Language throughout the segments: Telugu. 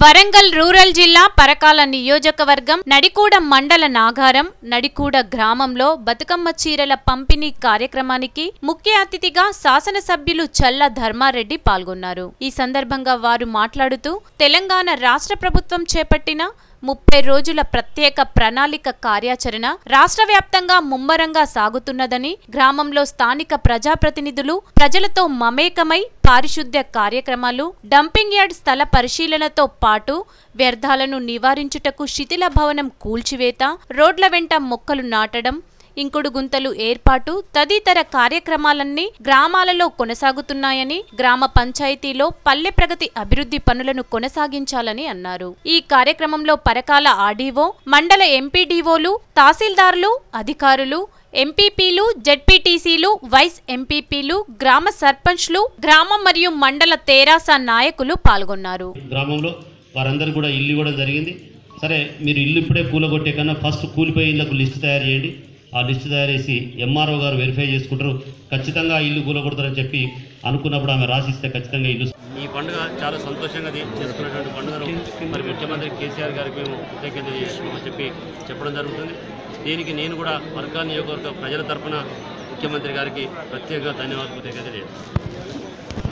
వరంగల్ రూరల్ జిల్లా పరకాల నియోజకవర్గం నడికూడ మండల నాగారం నడికూడ గ్రామంలో బతుకమ్మ చీరల పంపిణీ కార్యక్రమానికి ముఖ్య అతిథిగా శాసనసభ్యులు చల్ల ధర్మారెడ్డి పాల్గొన్నారు ఈ సందర్భంగా వారు మాట్లాడుతూ తెలంగాణ రాష్ట్ర ప్రభుత్వం చేపట్టిన ముప్పై రోజుల ప్రత్యేక ప్రణాళిక కార్యాచరణ రాష్ట్ర వ్యాప్తంగా ముమ్మరంగా సాగుతున్నదని గ్రామంలో స్థానిక ప్రజాప్రతినిధులు ప్రజలతో మమేకమై పారిశుద్ధ్య కార్యక్రమాలు డంపింగ్ యార్డ్ స్థల పరిశీలనతో పాటు వ్యర్థాలను నివారించుటకు శిథిల భవనం కూల్చివేత రోడ్ల వెంట మొక్కలు నాటడం ఇంకుడు గుంతలు ఏర్పాటు తదితర కార్యక్రమాలన్నీ గ్రామాలలో కొనసాగుతున్నాయని గ్రామ పంచాయతీలో పల్లె ప్రగతి అభివృద్ధి పనులను కొనసాగించాలని అన్నారు ఈ కార్యక్రమంలో పరకాల ఆర్డీఓ మండల ఎంపీడీఓలు తహసీల్దారులు అధికారులు ఎంపీపీలు జెడ్పీటీసీలు వైస్ ఎంపీపీలు గ్రామ సర్పంచ్లు గ్రామం మరియు మండల తెరాస నాయకులు పాల్గొన్నారు గ్రామంలో వారందరూ కూడా ఇల్లు ఇవ్వడం జరిగింది సరే మీరు ఇల్లు ఇప్పుడే కూలగొట్టే కన్నా ఫస్ట్ కూలిపోయే ఇళ్లకు లిస్ట్ తయారు చేయండి ఆ లిస్ట్ తయారు చేసి ఎంఆర్ఓ గారు వెరిఫై చేసుకుంటారు ఖచ్చితంగా ఆ ఇల్లు కూలగొడతారని చెప్పి అనుకున్నప్పుడు ఆమె రాసిస్తే ఖచ్చితంగా ఇల్లు ఈ పండుగ చాలా సంతోషంగా ది- చేసుకున్నటువంటి పండుగను మరి ముఖ్యమంత్రి కేసీఆర్ గారికి మేము కృతజ్ఞత చేస్తున్నామని చెప్పి చెప్పడం జరుగుతుంది దీనికి నేను కూడా వర్గా నియోజకవర్గ ప్రజల తరపున ముఖ్యమంత్రి గారికి ప్రత్యేక ధన్యవాదాలు కృతజ్ఞత చేస్తున్నాను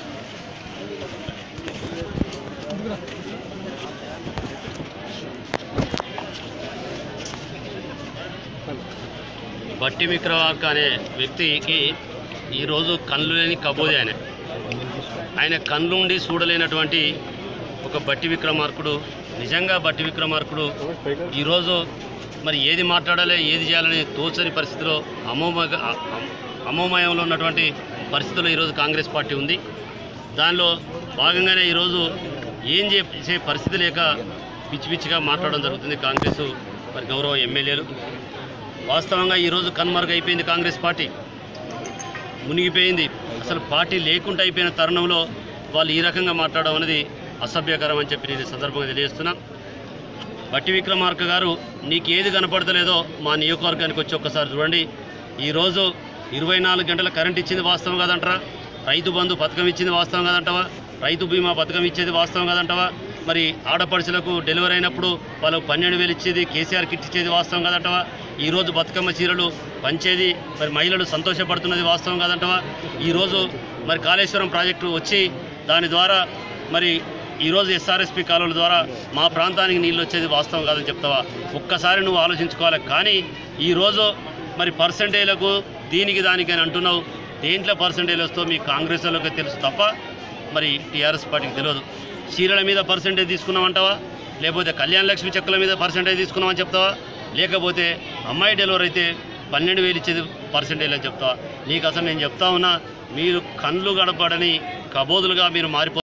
బట్టి విక్రమార్క అనే వ్యక్తికి ఈరోజు కళ్ళు లేని కబోది ఆయన ఆయన కళ్ళుండి చూడలేనటువంటి ఒక బట్టి విక్రమార్కుడు నిజంగా బట్టి విక్రమార్కుడు ఈరోజు మరి ఏది మాట్లాడాలి ఏది చేయాలని తోచని పరిస్థితిలో అమోమ అమోమయంలో ఉన్నటువంటి పరిస్థితుల్లో ఈరోజు కాంగ్రెస్ పార్టీ ఉంది దానిలో భాగంగానే ఈరోజు ఏం చేసే పరిస్థితి లేక పిచ్చి పిచ్చిగా మాట్లాడడం జరుగుతుంది కాంగ్రెస్ మరి గౌరవ ఎమ్మెల్యేలు వాస్తవంగా ఈరోజు కన్మరుగు అయిపోయింది కాంగ్రెస్ పార్టీ మునిగిపోయింది అసలు పార్టీ లేకుండా అయిపోయిన తరుణంలో వాళ్ళు ఈ రకంగా మాట్లాడడం అనేది అసభ్యకరం అని చెప్పి నేను ఈ సందర్భంగా తెలియజేస్తున్నా బట్టి విక్రమార్క గారు నీకు ఏది కనపడతలేదో మా నియోజకవర్గానికి వచ్చి ఒక్కసారి చూడండి ఈరోజు ఇరవై నాలుగు గంటల కరెంట్ ఇచ్చింది వాస్తవం కాదంటారా రైతు బంధు పథకం ఇచ్చింది వాస్తవం కాదంటావా రైతు బీమా పథకం ఇచ్చేది వాస్తవం కాదంటావా మరి ఆడపడుచులకు డెలివరీ అయినప్పుడు వాళ్ళకు పన్నెండు వేలు ఇచ్చేది కేసీఆర్ కిట్ ఇచ్చేది వాస్తవం కాదంటావా ఈరోజు బతుకమ్మ చీరలు పంచేది మరి మహిళలు సంతోషపడుతున్నది వాస్తవం కాదంటావా ఈరోజు మరి కాళేశ్వరం ప్రాజెక్టు వచ్చి దాని ద్వారా మరి ఈరోజు ఎస్ఆర్ఎస్పి కాలువల ద్వారా మా ప్రాంతానికి నీళ్ళు వచ్చేది వాస్తవం కాదని చెప్తావా ఒక్కసారి నువ్వు ఆలోచించుకోవాలి కానీ ఈరోజు మరి పర్సంటేజ్లకు దీనికి దానికి అని అంటున్నావు దేంట్లో పర్సంటేజ్ వస్తో మీ కాంగ్రెస్ వాళ్ళకి తెలుసు తప్ప మరి టీఆర్ఎస్ పార్టీకి తెలియదు చీరల మీద పర్సంటేజ్ తీసుకున్నామంటావా లేకపోతే కళ్యాణ లక్ష్మి చెక్కుల మీద పర్సంటేజ్ తీసుకున్నామని చెప్తావా లేకపోతే అమ్మాయి డెలివరీ అయితే పన్నెండు వేలు ఇచ్చేది పర్సంటేజ్ అని చెప్తావా నీకు అసలు నేను చెప్తా ఉన్నా మీరు కళ్ళు గడపడని కబోదులుగా మీరు మారిపో